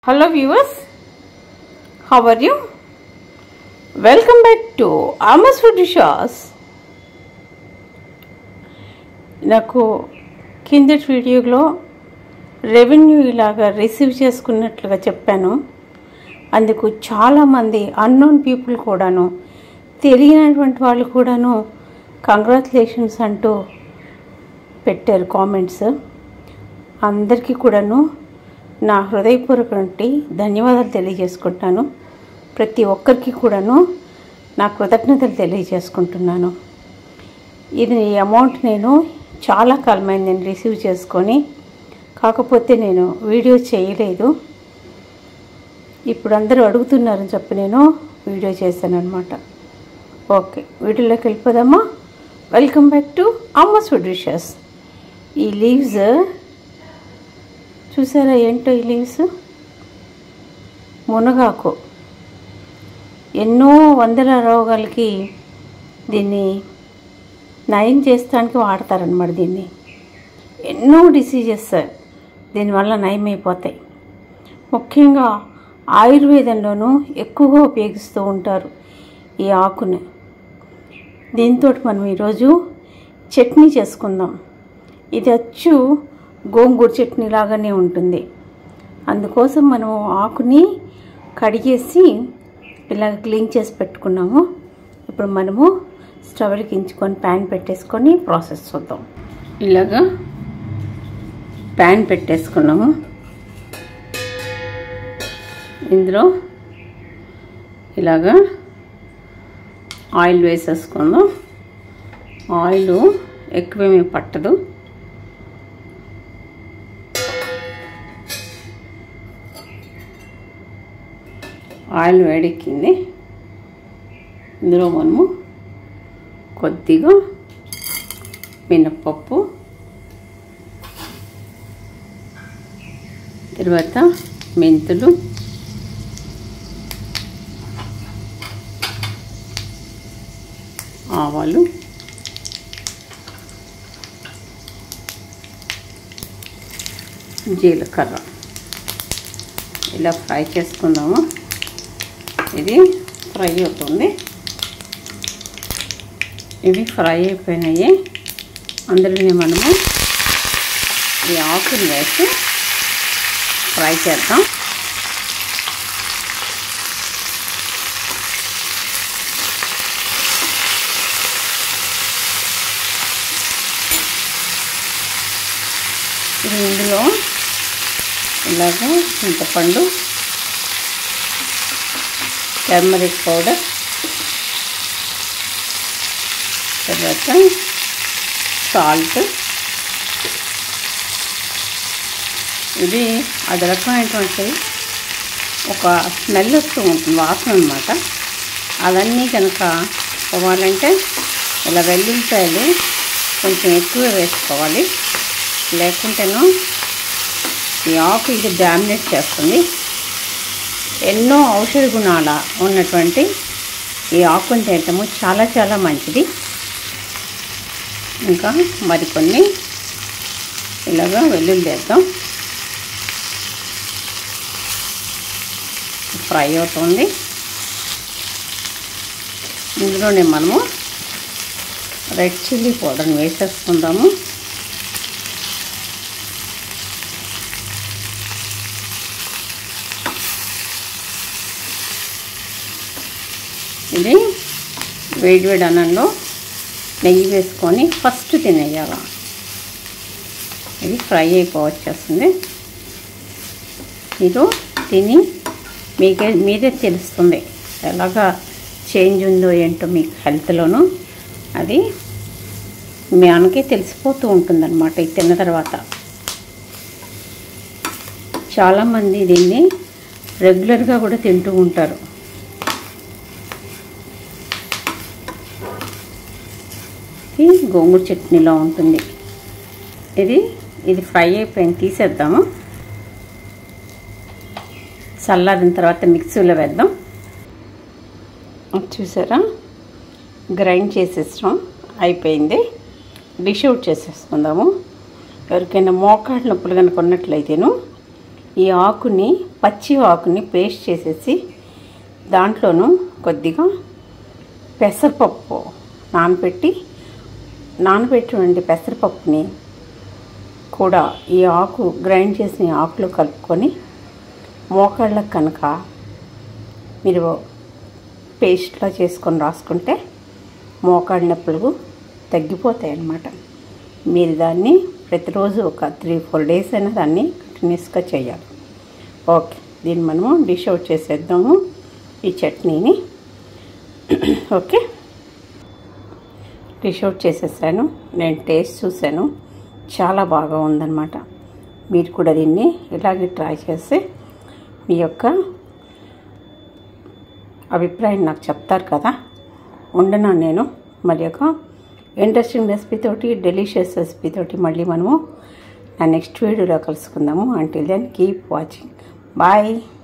Hello viewers, how are you? Welcome back to Amos Food Dishes. నాకు కిందటి వీడియోలో revenue ఇలాగా రిసీవ్ చేసుకున్నట్లుగా చెప్పాను అందుకు చాలామంది అన్నోన్ పీపుల్ కూడాను తెలియనటువంటి వాళ్ళు కూడాను కంగ్రాచులేషన్స్ అంటూ పెట్టారు కామెంట్స్ అందరికీ కూడాను నా హృదయపూర్వకంటి ధన్యవాదాలు తెలియజేసుకుంటాను ప్రతి ఒక్కరికి కూడాను నా కృతజ్ఞతలు తెలియజేసుకుంటున్నాను ఇది ఈ అమౌంట్ నేను చాలా కాలమైంది నేను రిసీవ్ చేసుకొని కాకపోతే నేను వీడియో చేయలేదు ఇప్పుడు అందరూ అడుగుతున్నారని చెప్పి నేను వీడియో చేశాను అనమాట ఓకే వీడియోలోకి వెళ్ళిపోదామా welcome back to Amma's food dishes ఈ లీవ్స్ చూసారా ఏంటో ఈ లీవ్స్ మునగాకు ఎన్నో వందల రోగాలకి దీన్ని నయం చేస్తానికి వాడతారనమాట దీన్ని ఎన్నో డిసీజెస్ దీనివల్ల నయమైపోతాయి ముఖ్యంగా ఆయుర్వేదంలోనూ ఎక్కువగా ఉపయోగిస్తూ ఉంటారు ఈ ఆకుని దీంతో మనం ఈరోజు చట్నీ చేసుకుందాం ఇది అచ్చు గోంగూర చట్నీ లాగానే ఉంటుంది అందుకోసం మనం ఆకుని కడిగేసి ఇలా క్లీన్ చేసి పెట్టుకున్నాము ఇప్పుడు మనము స్టవ్ వెలిగించుకొని ప్యాన్ పెట్టేసుకొని ప్రాసెస్ చూద్దాం ఇలాగా ప్యాన్ పెట్టేసుకున్నాము ఇందులో ఇలాగా ఆయిల్ వేసేసుకుందాం ఆయిల్ ఎక్కువేమీ పట్టదు ఆయిల్ వేడెక్కింది ఇందులో మనము కొద్దిగా మినప్పప్పు తర్వాత మెంతులు ఆవాలు జీలకర్ర ఇలా ఫ్రై చేసుకుందాము ఇది ఫ్రై అవుతుంది ఇవి ఫ్రై అయిపోయినాయి అందులోనే మనము ఈ ఆకుని వేసి ఫ్రై చేద్దాం ఇది ఇందులో ఇలాగ చింతపండు టర్మరిక్ పౌడర్ తర్వాత సాల్ట్ ఇది అది రకమైనటువంటి ఒక స్మెల్ వస్తూ ఉంటుంది వాసన అనమాట అవన్నీ కనుక పోవాలంటే ఇలా వెల్లుల్లిపాయలు కొంచెం ఎక్కువ వేసుకోవాలి లేకుంటేనో ఈ ఆకు ఇది డామినేట్ చేస్తుంది ఎన్నో ఔషధ గుణాల ఉన్నటువంటి ఈ ఆకుని తినటము చాలా చాలా మంచిది ఇంకా మరికొన్ని ఇలాగా వెల్లుల్లి వేద్దాం ఫ్రై అవుతుంది ఇందులోనే మనము రెడ్ చిల్లీ పౌడర్ని వేసేసుకుందాము ఇది వేడి వేడి అన్నంలో నెయ్యి వేసుకొని ఫస్ట్ తినేయాల ఇది ఫ్రై అయిపోవచ్చేస్తుంది మీరు తిని మీకే మీదే తెలుస్తుంది ఎలాగా చేంజ్ ఉందో ఏంటో మీకు హెల్త్లోనూ అది మీ అన్నకే తెలిసిపోతూ ఉంటుందన్నమాట ఇది తిన్న తర్వాత చాలామంది దీన్ని రెగ్యులర్గా కూడా తింటూ ఉంటారు ఇది గోంగూర చట్నీలో ఉంటుంది ఇది ఇది ఫ్రై అయిపోయింది తీసేద్దాము చల్లారిన తర్వాత మిక్సీలో వేద్దాం చూసారా గ్రైండ్ చేసేసాం అయిపోయింది డిష్ అవుట్ చేసేసుకుందాము ఎవరికైనా మోకాళ్ళ నొప్పులు కనుక ఉన్నట్లయితేను ఈ ఆకుని పచ్చి ఆకుని పేస్ట్ చేసేసి దాంట్లోనూ కొద్దిగా పెసరపప్పు నానబెట్టి నానబెట్టినటువంటి పెసరపప్పుని కూడా ఈ ఆకు గ్రైండ్ చేసిన ఈ ఆకులో కలుపుకొని మోకాళ్ళకు కనుక మీరు పేస్ట్లా చేసుకొని రాసుకుంటే మోకాళ్ళ నొప్పులు తగ్గిపోతాయి అన్నమాట మీరు దాన్ని ప్రతిరోజు ఒక త్రీ ఫోర్ డేస్ అయినా దాన్ని కంటిన్యూస్గా చేయాలి ఓకే దీన్ని మనము డిష్ అవుట్ చేసేద్దాము ఈ చట్నీని ఓకే డిష్ అవుట్ చేసేసాను నేను టేస్ట్ చూశాను చాలా బాగా ఉందన్నమాట మీరు కూడా దీన్ని ఇలాగే ట్రై చేసి మీ యొక్క అభిప్రాయం నాకు చెప్తారు కదా ఉండను నేను మరి యొక్క ఇంట్రెస్టింగ్ రెసిపీ తోటి డెలిషియస్ రెసిపీ తోటి మళ్ళీ మనము నా నెక్స్ట్ వీడియోలో కలుసుకుందాము until then keep watching bye